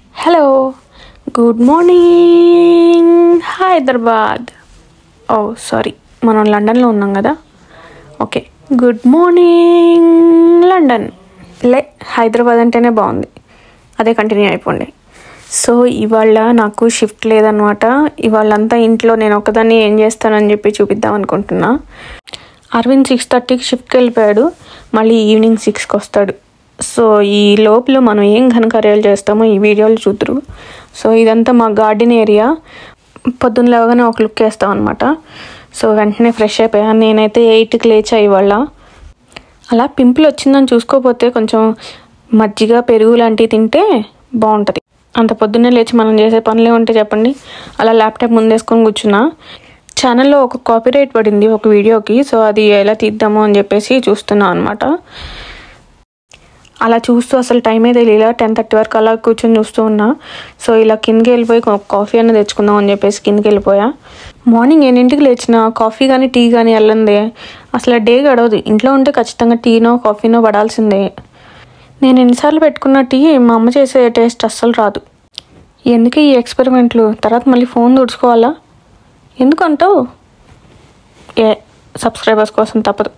hello good morning Hyderabad oh sorry మనం లండన్లో ఉన్నాం కదా ఓకే గుడ్ మార్నింగ్ లండన్ లే హైదరాబాద్ అంటేనే బాగుంది అదే కంటిన్యూ అయిపోండి సో ఇవాళ నాకు షిఫ్ట్ లేదనమాట ఇవాళంతా ఇంట్లో నేను ఒకదాన్ని ఏం చేస్తానని చెప్పి చూపిద్దాం అనుకుంటున్నా అరవింద్ సిక్స్ థర్టీకి షిఫ్ట్కి వెళ్ళిపోయాడు మళ్ళీ ఈవినింగ్ సిక్స్కి వస్తాడు సో ఈ లోపల మనం ఏం ఘనకార్యాలు చేస్తామో ఈ వీడియోలు చూద్దరు సో ఇదంతా మా గార్డెన్ ఏరియా పొద్దున్న లేవగానే ఒక లుక్ వేస్తాం అనమాట సో వెంటనే ఫ్రెష్ అయిపోయా నేనైతే ఎయిట్కి లేచా ఇవాళ అలా పింపుల్ వచ్చిందని చూసుకోకపోతే కొంచెం మజ్జిగ పెరుగు లాంటివి తింటే బాగుంటుంది అంత పొద్దున్నే లేచి మనం చేసే పనులే ఉంటే చెప్పండి అలా ల్యాప్టాప్ ముందేసుకొని కూర్చున్నా ఛానల్లో ఒక కాపీరైట్ పడింది ఒక వీడియోకి సో అది ఎలా తీద్దాము అని చెప్పేసి చూస్తున్నా అనమాట అలా చూస్తూ అసలు టైమే తెలియలా టెన్ థర్టీ వరకు అలా కూర్చొని చూస్తూ ఉన్నా సో ఇలా కిందకి వెళ్ళిపోయి ఒక కాఫీ అన్న తెచ్చుకుందాం అని చెప్పేసి కిందకి వెళ్ళిపోయా మార్నింగ్ ఎన్నింటికి లేచిన కాఫీ కానీ టీ కానీ వెళ్ళందే అసలు డే గడవదు ఇంట్లో ఉంటే ఖచ్చితంగా టీనో కాఫీనో పడాల్సిందే నేను ఎన్నిసార్లు పెట్టుకున్న టీ మా అమ్మ చేసే టేస్ట్ అస్సలు రాదు ఎందుకు ఈ ఎక్స్పెరిమెంట్లు తర్వాత మళ్ళీ ఫోన్ తుడుచుకోవాలా ఎందుకు అంటావు ఏ సబ్స్క్రైబర్స్ కోసం తప్పదు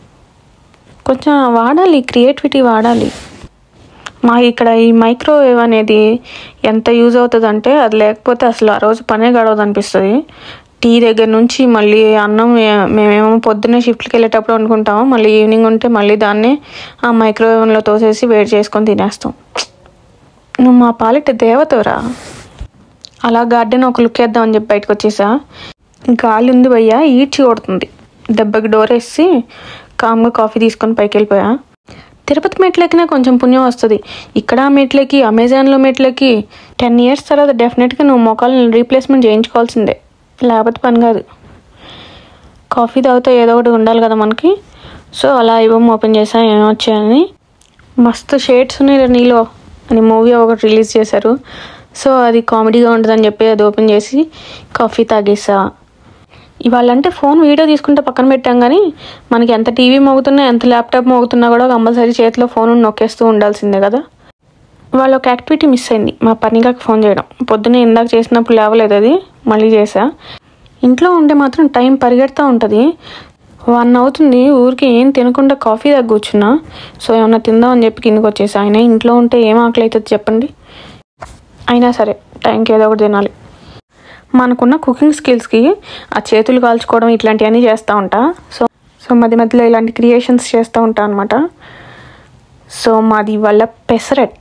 కొంచెం వాడాలి క్రియేటివిటీ వాడాలి మా ఇక్కడ ఈ మైక్రోవేవ్ అనేది ఎంత యూజ్ అవుతుంది అంటే అది లేకపోతే అసలు ఆ రోజు పనే గడవదు అనిపిస్తుంది టీ దగ్గర నుంచి మళ్ళీ అన్నం మే- మేమేమో పొద్దున్నే షిఫ్ట్కి వెళ్ళేటప్పుడు అనుకుంటాము మళ్ళీ ఈవినింగ్ ఉంటే మళ్ళీ దాన్నే ఆ మైక్రోవేవ్లో తోసేసి వేడి చేసుకొని తినేస్తాం నువ్వు మా పాలిట దేవతరా అలా గార్డెన్ ఒక లుక్ వేద్దాం అని చెప్పి బయటకు వచ్చేసా గాలి ఉంది భయ్యా ఈడ్చి కొడుతుంది దెబ్బకి డోర్ వేసి కామ్గా కాఫీ తీసుకొని పైకి వెళ్ళిపోయా తిరుపతి మెట్లెక్కినా కొంచెం పుణ్యం వస్తుంది ఇక్కడ ఆ మెట్లకి అమెజాన్లో మెట్లకి టెన్ ఇయర్స్ తర్వాత డెఫినెట్గా నువ్వు మొక్కలను రీప్లేస్మెంట్ చేయించుకోవాల్సిందే లేకపోతే పని కాదు కాఫీ తాగితే ఏదో ఒకటి ఉండాలి కదా మనకి సో అలా ఇవ్వం ఓపెన్ చేసా ఏమొచ్చాయని మస్తు షేడ్స్ ఉన్నాయి నీలో అని మూవీ ఒకటి రిలీజ్ చేశారు సో అది కామెడీగా ఉంటుందని చెప్పి అది ఓపెన్ చేసి కాఫీ తాగేసా ఇవాళ అంటే ఫోన్ వీడియో తీసుకుంటే పక్కన పెట్టాం కానీ మనకి ఎంత టీవీ మోగుతున్నా ఎంత ల్యాప్టాప్ మోగుతున్నా కూడా కంపల్సరీ చేతిలో ఫోన్ నొక్కేస్తూ ఉండాల్సిందే కదా వాళ్ళ ఒక యాక్టివిటీ మిస్ అయింది మా పనిగాకి ఫోన్ చేయడం పొద్దున్నే ఇందాక చేసినప్పుడు లేవలేదు అది మళ్ళీ చేసా ఇంట్లో ఉంటే మాత్రం టైం పరిగెడతా ఉంటుంది వన్ అవుతుంది ఊరికి ఏం తినకుండా కాఫీ దగ్గర కూర్చున్నా సో ఏమన్నా తిందామని చెప్పి కిందకి వచ్చేసా ఆయన ఇంట్లో ఉంటే ఏం ఆకలి అవుతుంది చెప్పండి అయినా సరే టైంకి ఏదో ఒకటి తినాలి మనకున్న కుకింగ్ స్కిల్స్కి ఆ చేతులు కాల్చుకోవడం ఇట్లాంటివన్నీ చేస్తూ ఉంటా సో సో మధ్య మధ్యలో ఇలాంటి క్రియేషన్స్ చేస్తూ ఉంటా అనమాట సో మాది వాళ్ళ పెసరెట్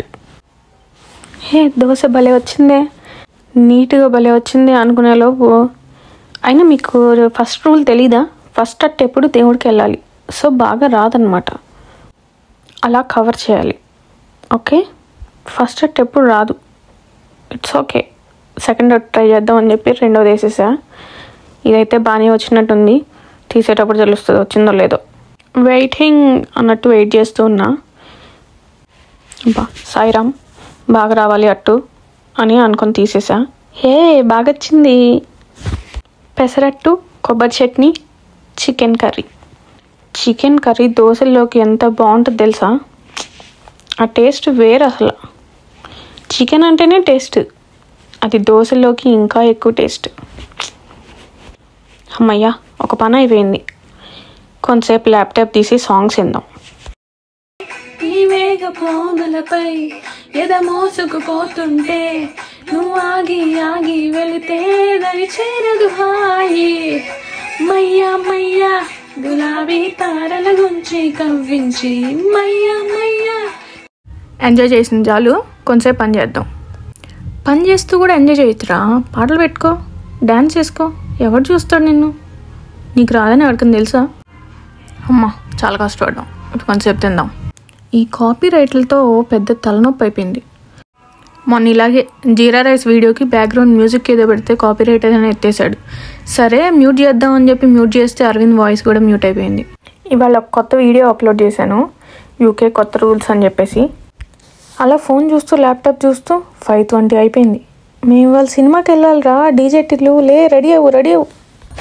హే దోశ భలే వచ్చిందే నీట్గా భలే వచ్చింది అనుకునేలోపు అయినా మీకు ఫస్ట్ రూల్ తెలీదా ఫస్ట్ అట్ ఎప్పుడు దేవుడికి వెళ్ళాలి సో బాగా రాదనమాట అలా కవర్ చేయాలి ఓకే ఫస్ట్ అట్ ఎప్పుడు రాదు ఇట్స్ ఓకే సెకండ్ ట్రై చేద్దాం అని చెప్పి రెండోది వేసేసా ఇదైతే బాగానే వచ్చినట్టుంది తీసేటప్పుడు తెలుస్తుంది వచ్చిందో లేదో వెయిటింగ్ అన్నట్టు వెయిట్ చేస్తూ ఉన్నా బా సాయిరామ్ బాగా రావాలి అట్టు అని అనుకొని తీసేసా హే బాగా వచ్చింది పెసరట్టు కొబ్బరి chutney chicken curry chicken curry దోశల్లోకి ఎంత బాగుంటుంది తెలుసా ఆ టేస్ట్ వేరు అసలు చికెన్ అంటేనే టేస్ట్ అది దోశల్లోకి ఇంకా ఎక్కువ టేస్ట్ అమ్మయ్యా ఒక పని అయిపోయింది కొంతసేపు ల్యాప్టాప్ తీసి సాంగ్స్ విందాం ఈ వేగ పోగలపై ఎద మోసుకుపోతుంటే నువ్వు ఆగి ఆగి వెళితే దరి చేరదు హాయి మయ్యా మయ్యా గులాబీ తారల గుంచి కవ్వించి మయ్యా మయ్యా ఎంజాయ్ చేసిన చాలు కొంతసేపు పని చేద్దాం పని చేస్తూ కూడా ఎంజాయ్ చేయొచ్చురా పాటలు పెట్టుకో డ్యాన్స్ చేసుకో ఎవరు చూస్తాడు నిన్ను నీకు రాదని ఎవరికైనా తెలుసా అమ్మా చాలా కష్టపడ్డాం ఇప్పుడు కొంతసేపు తిందాం ఈ కాపీ రైట్లతో పెద్ద తలనొప్పి అయిపోయింది మొన్న ఇలాగే జీరా రైస్ వీడియోకి బ్యాక్గ్రౌండ్ మ్యూజిక్ ఏదో పెడితే కాపీ రైట్ ఏదైనా ఎత్తేసాడు సరే మ్యూట్ చేద్దాం అని చెప్పి మ్యూట్ చేస్తే అరవింద్ వాయిస్ కూడా మ్యూట్ అయిపోయింది ఇవాళ ఒక కొత్త వీడియో అప్లోడ్ చేశాను యూకే కొత్త రూల్స్ అని చెప్పేసి అలా ఫోన్ చూస్తూ ల్యాప్టాప్ చూస్తూ ఫైవ్ ట్వంటీ అయిపోయింది మేము ఇవాళ సినిమాకి వెళ్ళాలిరా డీజే టిల్లు లే రెడీ అవ్వు రెడీ అవ్వు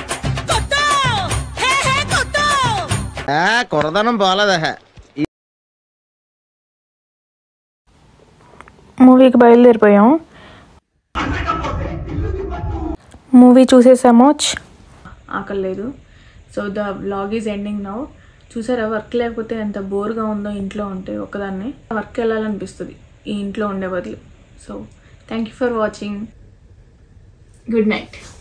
ఆ కొరదనం పోలేదా మూవీకి బయలుదేరిపోయాం మూవీ చూసేసామో ఆకలి లేదు so the vlog is ending now చూసారా వర్క్ లేకపోతే ఎంత బోర్గా ఉందో ఇంట్లో ఉంటే ఒకదాన్ని వర్క్ వెళ్ళాలనిపిస్తుంది ఈ ఇంట్లో ఉండే బదులు so thank you for watching good night